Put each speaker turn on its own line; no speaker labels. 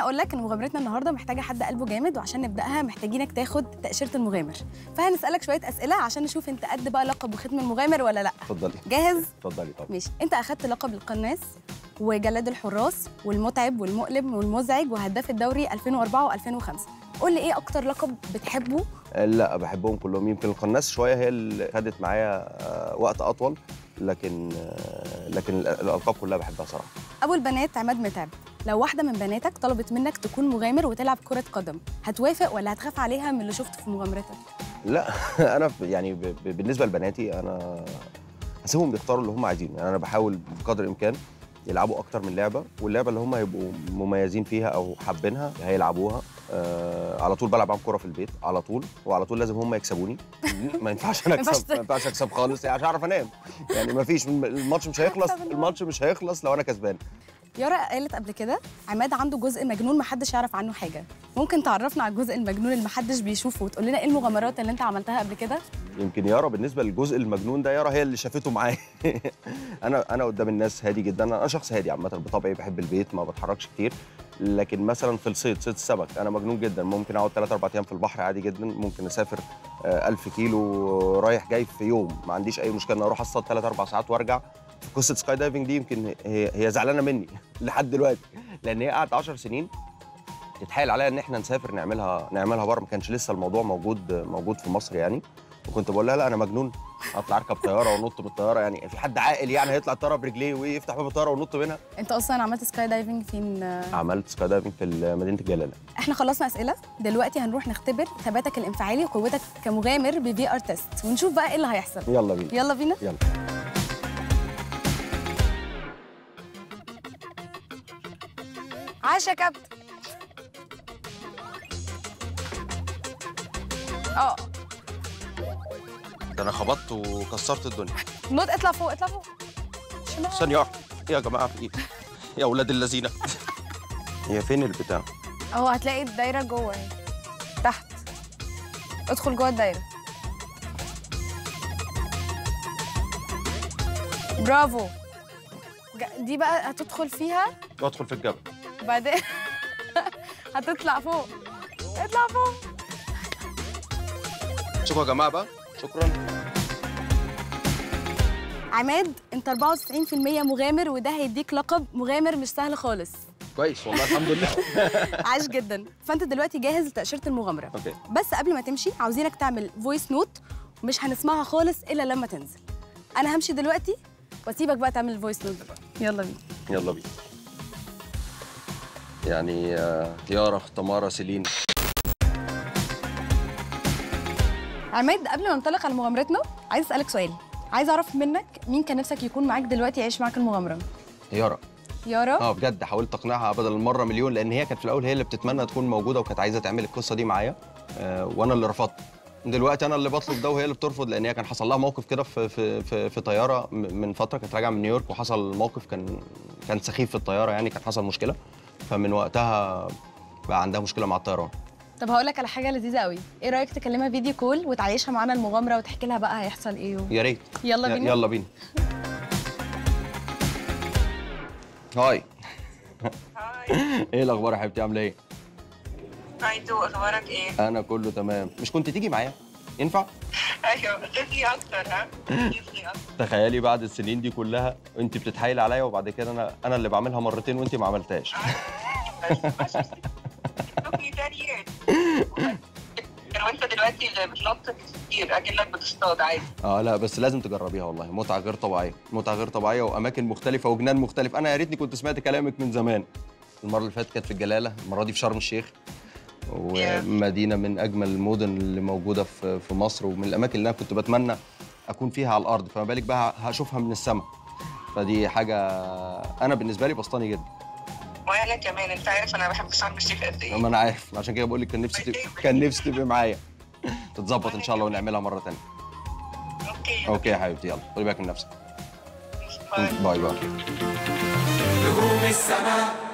اقول لك ان مغامرتنا النهارده محتاجه حد قلبه جامد وعشان نبداها محتاجينك تاخد تاشيره المغامر فهنسالك شويه اسئله عشان نشوف انت قد بقى لقب وختم المغامر ولا لا
اتفضلي
جاهز
اتفضلي طبعا
ماشي انت اخدت لقب القناص وجلاد الحراس والمتعب والمؤلم والمزعج وهداف الدوري 2004 و2005 قول لي ايه اكتر لقب بتحبه
لا بحبهم كلهم يمكن القناص شويه هي اللي خدت معايا آه، وقت اطول لكن آه، لكن ال- الالقاب كلها بحبها صراحه
ابو البنات عماد متعب لو واحده من بناتك طلبت منك تكون مغامر وتلعب كره قدم هتوافق ولا هتخاف عليها من اللي شفته في مغامرتك
لا انا ب- يعني ب- ب- بالنسبه لبناتي انا هسيبهم يختاروا اللي هم عايزينه يعني انا بحاول بقدر الامكان يلعبوا اكتر من لعبه واللعبه اللي هم هيبقوا مميزين فيها او حابينها هيلعبوها آه على طول بلعب معاهم كوره في البيت على طول وعلى طول لازم هم يكسبوني ما ينفعش انا
ما ينفعش
اكسب ما ينفعش اكسب خالص يعني عشان اعرف انام يعني ما فيش الماتش مش هيخلص الماتش مش هيخلص لو انا كسبان
يارا قالت قبل كده عماد عنده جزء مجنون محدش يعرف عنه حاجه ممكن تعرفنا على الجزء المجنون اللي محدش بيشوفه وتقول لنا ايه المغامرات اللي انت عملتها قبل كده
يمكن يارا بالنسبه للجزء المجنون ده يارا هي اللي شافته معايا انا انا قدام الناس هادي جدا انا شخص هادي عامه بطبعي بحب البيت ما بتحركش كتير لكن مثلا في الصيد صيد السمك انا مجنون جدا ممكن اقعد 3 4 ايام في البحر عادي جدا ممكن اسافر آه، 1000 كيلو رايح جاي في يوم ما عنديش اي مشكله ان اروح اصطاد 3 4 ساعات وارجع في قصه سكاي دايفنج دي يمكن هي هي زعلانه مني لحد دلوقتي لان هي قعدت 10 سنين تتحايل عليا ان احنا نسافر نعملها نعملها بره ما كانش لسه الموضوع موجود موجود في مصر يعني وكنت بقول لها لا انا مجنون اطلع اركب طياره ونط من الطياره يعني في حد عاقل يعني هيطلع الطياره برجليه ويفتح باب الطياره ونط منها
انت اصلا عملت سكاي دايفنج فين
عملت سكاي دايفنج في مدينه الجلاله
احنا خلصنا اسئله دلوقتي هنروح نختبر ثباتك الانفعالي وقوتك كمغامر بفي ار تيست ونشوف بقى ايه اللي هيحصل
يلا بينا
يلا بينا
يلا
عاش يا كابتن اه
ده انا خبطت وكسرت الدنيا
نط اطلع فوق اطلع فوق شمال.
ثانيه واحده إيه يا جماعه في ايه يا اولاد الذين هي فين البتاع
اهو هتلاقي الدايره جوه اهي تحت ادخل جوه الدايره برافو ج- دي بقى هتدخل فيها
بدخل في الجبل
وبعدين هتطلع فوق اطلع فوق
شكرا يا جماعه بقى شكرا
عماد انت 94% مغامر وده هيديك لقب مغامر مش سهل خالص
كويس والله الحمد لله
عاش جدا فانت دلوقتي جاهز لتاشيره المغامره
اوكي
بس قبل ما تمشي عاوزينك تعمل فويس نوت مش هنسمعها خالص الا لما تنزل انا همشي دلوقتي واسيبك بقى تعمل الفويس نوت يلا بينا
يلا بينا يعني آه، يارا تمارا سيلين
عماد قبل ما ننطلق على مغامرتنا عايز اسالك سؤال عايز اعرف منك مين كان نفسك يكون معاك دلوقتي يعيش معاك المغامره
يارا
يارا
اه بجد حاولت اقنعها بدل المره مليون لان هي كانت في الاول هي اللي بتتمنى تكون موجوده وكانت عايزه تعمل القصه دي معايا آه وانا اللي رفضت دلوقتي انا اللي بطلب ده وهي اللي بترفض لان هي كان حصل لها موقف كده في في في, في طياره م- من فتره كانت راجعه من نيويورك وحصل موقف كان كان سخيف في الطياره يعني كان حصل مشكله فمن وقتها بقى عندها مشكله مع الطيران
طب هقول لك على حاجه لذيذه قوي ايه رايك تكلمها فيديو كول وتعيشها معانا المغامره وتحكي لها بقى هيحصل ايه و...
يا ريت
يلا
ي-
بينا
يلا بينا هاي
هاي
ايه الاخبار يا حبيبتي عامله ايه
هاي تو اخبارك ايه؟
انا كله تمام مش كنت تيجي معايا ينفع
ايوه غير لي اكتر ها؟ غير لي اكتر
تخيلي بعد السنين دي كلها انت بتتحايل عليا وبعد كده انا انا اللي بعملها مرتين وانت ما عملتهاش
شوفني تاني لو انت دلوقتي اللي بتنط كتير اكنك بتصطاد عادي
اه لا بس لازم تجربيها والله متعه غير طبيعيه متعه غير طبيعيه واماكن مختلفه وجنان مختلف انا يا ريتني كنت سمعت كلامك من زمان المره اللي فاتت كانت في الجلاله المره دي في شرم الشيخ ومدينه من اجمل المدن اللي موجوده في في مصر ومن الاماكن اللي انا كنت بتمنى اكون فيها على الارض فما بالك بقى هشوفها من السماء فدي حاجه انا بالنسبه لي بسطاني جدا
وانا كمان انت عارف انا بحب شرم الشيخ قد ايه
ما انا عارف عشان كده بقول لك كان نفسي تبقى كان نفسي تبقي معايا تتظبط ان شاء الله ونعملها مره ثانيه
اوكي
اوكي يا حبيبتي يلا خدي بالك من نفسك
باي
باي باي
نجوم السماء